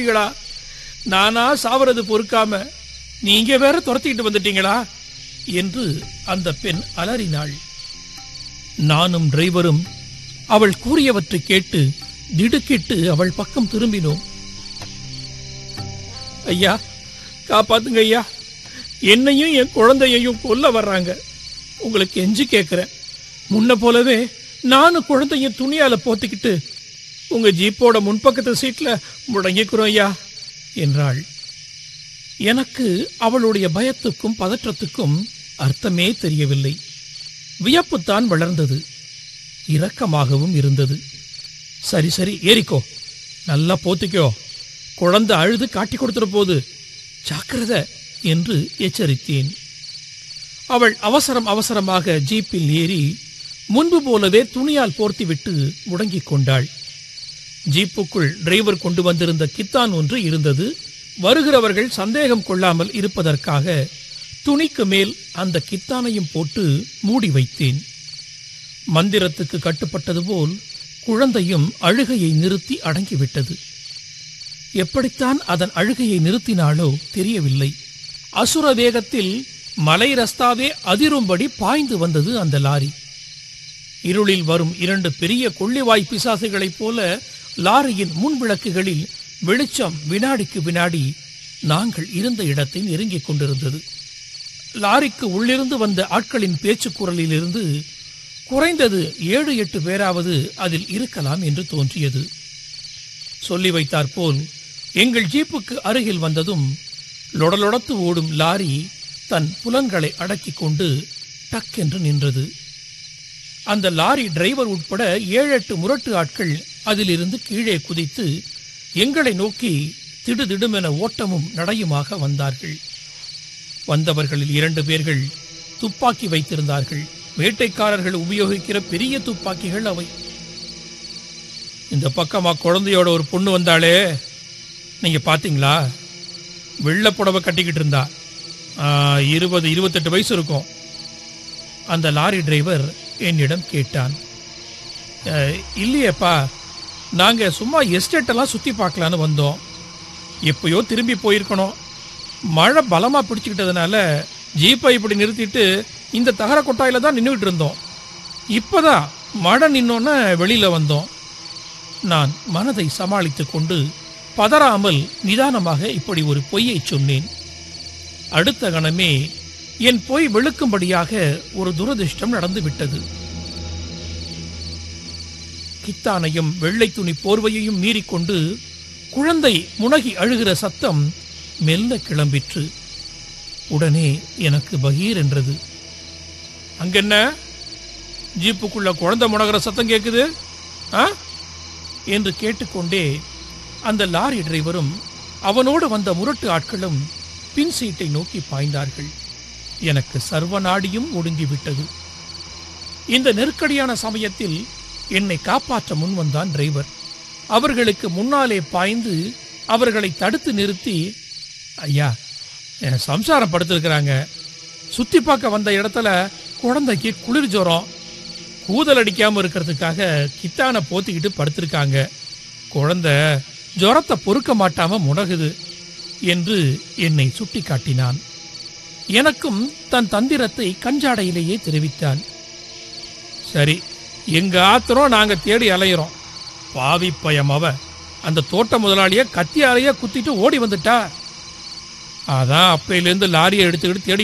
நீங்களா நானா சாவறது பொறுக்காம நீங்க வேற துரத்திட்டு வந்துட்டீங்களா என்று அந்த பெண் அலறினாள் நானும் டிரைவரும் அவள் கூறியவற்றை கேட்டு திடுக்கிட்டு அவள் பக்கம் திரும்பினோம் ஐயா காப்பாத்துங்க ஐயா என்னையும் என் குழந்தையையும் கொல்ல வர்றாங்க உங்களுக்கு எஞ்சி கேட்கிறேன் முன்ன போலவே நானும் குழந்தையும் துணியால போத்திக்கிட்டு உங்க ஜீப்போட முன்பக்கத்து சீட்ல முடங்கிக்கிறோம் ஐயா என்றாள் எனக்கு அவளுடைய பயத்துக்கும் பதற்றத்துக்கும் அர்த்தமே தெரியவில்லை வியப்புத்தான் வளர்ந்தது இரக்கமாகவும் இருந்தது சரி சரி ஏறிக்கோ நல்லா போத்திக்கோ குழந்தை அழுது காட்டி கொடுத்துற போது ஜாக்கிரத என்று எச்சரித்தேன் அவள் அவசரம் அவசரமாக ஜீப்பில் ஏறி முன்பு போலவே துணியால் போர்த்திவிட்டு முடங்கிக் கொண்டாள் ஜீப்புக்குள் டிரைவர் கொண்டு வந்திருந்த கித்தான் ஒன்று இருந்தது வருகிறவர்கள் சந்தேகம் கொள்ளாமல் இருப்பதற்காக துணிக்கு மேல் அந்த கித்தானையும் போட்டு மூடி வைத்தேன் மந்திரத்துக்கு கட்டுப்பட்டது போல் குழந்தையும் அழுகையை நிறுத்தி அடங்கிவிட்டது எப்படித்தான் அதன் அழுகையை நிறுத்தினாளோ தெரியவில்லை அசுர வேகத்தில் மலை ரஸ்தாவே அதிரும்படி பாய்ந்து வந்தது அந்த லாரி இருளில் வரும் இரண்டு பெரிய கொள்ளிவாய் பிசாசுகளைப் போல லாரியின் முன் விளக்குகளில் வெளிச்சம் வினாடிக்கு வினாடி நாங்கள் இருந்த இடத்தை நெருங்கிக் கொண்டிருந்தது லாரிக்கு உள்ளிருந்து வந்த ஆட்களின் பேச்சுக் குரலிலிருந்து குறைந்தது ஏழு எட்டு பேராவது அதில் இருக்கலாம் என்று தோன்றியது சொல்லி வைத்தாற்போல் எங்கள் ஜீப்புக்கு அருகில் வந்ததும் லொடலொடத்து ஓடும் லாரி தன் புலன்களை அடக்கிக் கொண்டு டக் என்று நின்றது அந்த லாரி டிரைவர் உட்பட ஏழு எட்டு முரட்டு ஆட்கள் அதிலிருந்து கீழே குதித்து எங்களை நோக்கி திடுதிடுமென ஓட்டமும் நடையுமாக வந்தார்கள் வந்தவர்களில் இரண்டு பேர்கள் துப்பாக்கி வைத்திருந்தார்கள் வேட்டைக்காரர்கள் உபயோகிக்கிற பெரிய துப்பாக்கிகள் அவை இந்த பக்கமா குழந்தையோட ஒரு பொண்ணு வந்தாளே நீங்க பாத்தீங்களா வெள்ளை புடவை கட்டிக்கிட்டு இருந்தா ஆ, இருபது இருபத்தெட்டு வயசு இருக்கும் அந்த லாரி டிரைவர் என்னிடம் கேட்டான் "அஹ், இல்லையேப்பா நாங்க சும்மா எஸ்டேட் எல்லாம் சுத்தி பார்க்கலான்னு வந்தோம் எப்பயோ திரும்பி போயிருக்கணும் மழை பலமா பிடிச்சுக்கிட்டதுனால ஜீப்பை இப்படி நிறுத்திட்டு இந்த தகர கொட்டாயில தான் நின்றுட்டு இருந்தோம் இப்பதான் மழை நின்னோன்னு வெளியில வந்தோம் நான் மனதை சமாளித்துக் கொண்டு பதறாமல் நிதானமாக இப்படி ஒரு பொய்யை சொன்னேன் அடுத்த கணமே என் பொய் வெளுக்கும்படியாக ஒரு துரதிர்ஷ்டம் நடந்து விட்டது கித்தானையும் வெள்ளை துணி போர்வையையும் மீறிக்கொண்டு குழந்தை முனகி அழுகிற சத்தம் மெல்ல கிளம்பிற்று உடனே எனக்கு பகீர் என்றது அங்கென்ன ஜீப்புக்குள்ள குழந்தை முனகிற சத்தம் கேக்குது ஆ என்று கேட்டுக்கொண்டே அந்த லாரி டிரைவரும் அவனோடு வந்த முரட்டு ஆட்களும் பின் சீட்டை நோக்கி பாய்ந்தார்கள் எனக்கு சர்வநாடியும் ஒடுங்கிவிட்டது இந்த நெருக்கடியான சமயத்தில் என்னை காப்பாற்ற முன் வந்தான் டிரைவர் அவர்களுக்கு முன்னாலே பாய்ந்து அவர்களை தடுத்து நிறுத்தி ஐயா என் சம்சாரம் படுத்திருக்கிறாங்க சுத்தி பார்க்க வந்த இடத்துல குழந்தைக்கு குளிர் ஜுரம் கூதல் அடிக்காம இருக்கிறதுக்காக கித்தானை போத்திக்கிட்டு படுத்திருக்காங்க குழந்தை ஜுரத்தை பொறுக்க மாட்டாம முடகுது என்று என்னை சுட்டி காட்டினான் எனக்கும் தன் தந்திரத்தை கஞ்சாடையிலேயே தெரிவித்தான் சரி எங்க ஆத்திரம் நாங்க தேடி அலையிறோம் பாவி பயம் அவ அந்த தோட்ட முதலாளிய கத்தியாலேயே குத்திட்டு ஓடி வந்துட்டா அதான் அப்பையிலேருந்து லாரியை எடுத்துக்கிட்டு தேடி